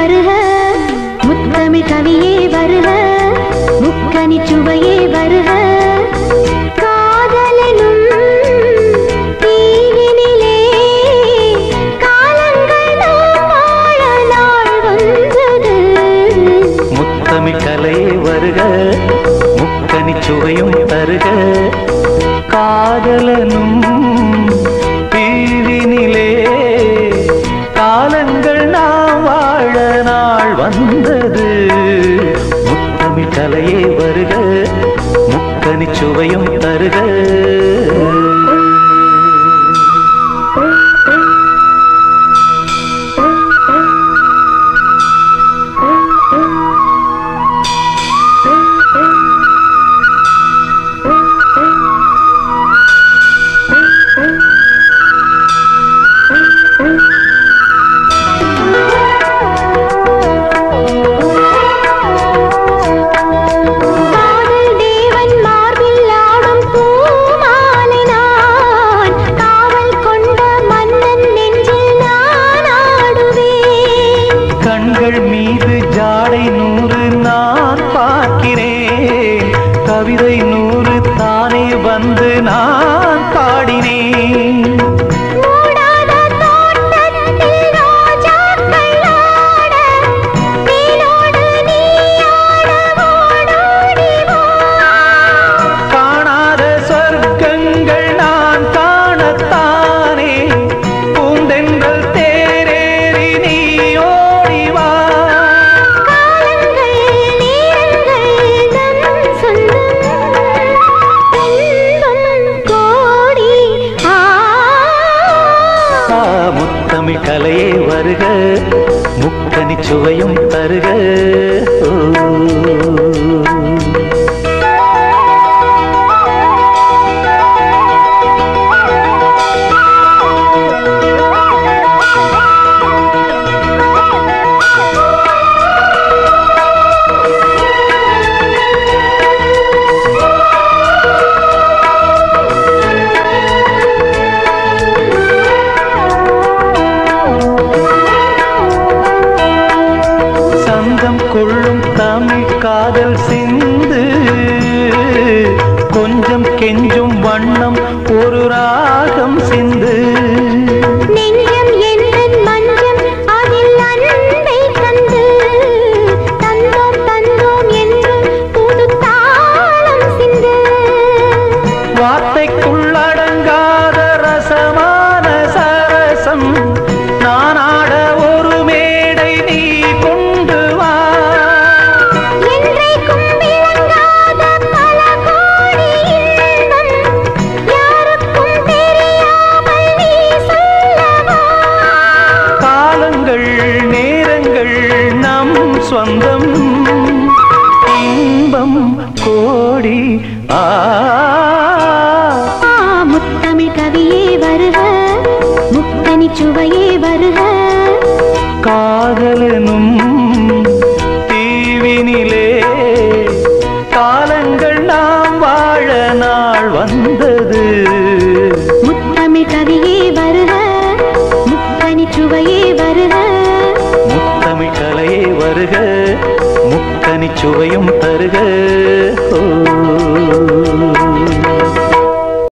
வருக முத்தமிழ் கவியே வருக முக்கனி சுவையே வருக காதலனும் தீவினிலே காலங்கள் நாம் வாழ நாள் வந்தது முத்தமிழ் கலையே வருக முக்கனி சுவையும் தருக காதலனும் தீவினிலே காலங்கள் நாம் வாழ நாள் வந்தது முத்தமிழ் கலையே வருக முக்கனி சுவையும் தருக காதல் தேவன் மார்பில் ஆடும் பூமாலை நான் காவல் கொண்ட மன்னன் நெஞ்சில் நான் ஆடுவேன் கண்கள் மீது ஜாடை நூறு நான் பார்க்கிறேன் கவிதை நூறு தானே வந்து நான் பாடினேன் மூடாத தோட்டத்தில் ரோஜாக்கள் ஆட நீனோடு நீ ஆட ஓடோடி வா காணாத சொர்க்கங்கள் நான் காணத்தானே பூந்தென்றல் தேரேறி நீ ஓடிவா காலங்கள் நேரங்கள் நம் சொந்தம் இன்பம் கோடி ஆ ஆ, முத்தமிழ் கலையே வருக முக்கனி சுவையும் தருக ஓ. சந்தம் கொள்ளும் தமிழ் காதல் சிந்து கொஞ்சம் கெஞ்சும் வண்ணம் ஒரு ராகம் சிந்து நெஞ்சம் என்னன் மஞ்சம் அதில் அன்பை தந்து தந்தோம் தந்தோம் என்று புது தாளம் சிந்து வார்த்தைக்குள்ளடங்காத ரசமான சரசம் நான் ஆட ஒரு மேடை நீ கொண்டு வா என்றைக்கும் விளங்காத பல கோடி இன்பம் யாருக்கும் தெரியாமல் நீ சொல்லவா காலங்கள் நேரங்கள் நம் சொந்தம் இன்பம் கோடி ஆ ஆ, முத்தமிழ் கவியே வருக முக்கனி சுவையே வருக காதலனும் தீவினிலே காலங்கள் நாம் வாழ நாள் வந்தது முத்தமிழ் கவியே வருக முக்கனி சுவையே வருக முத்தமிழ் கலையே வருக முக்கனி சுவையும் தருக ஓ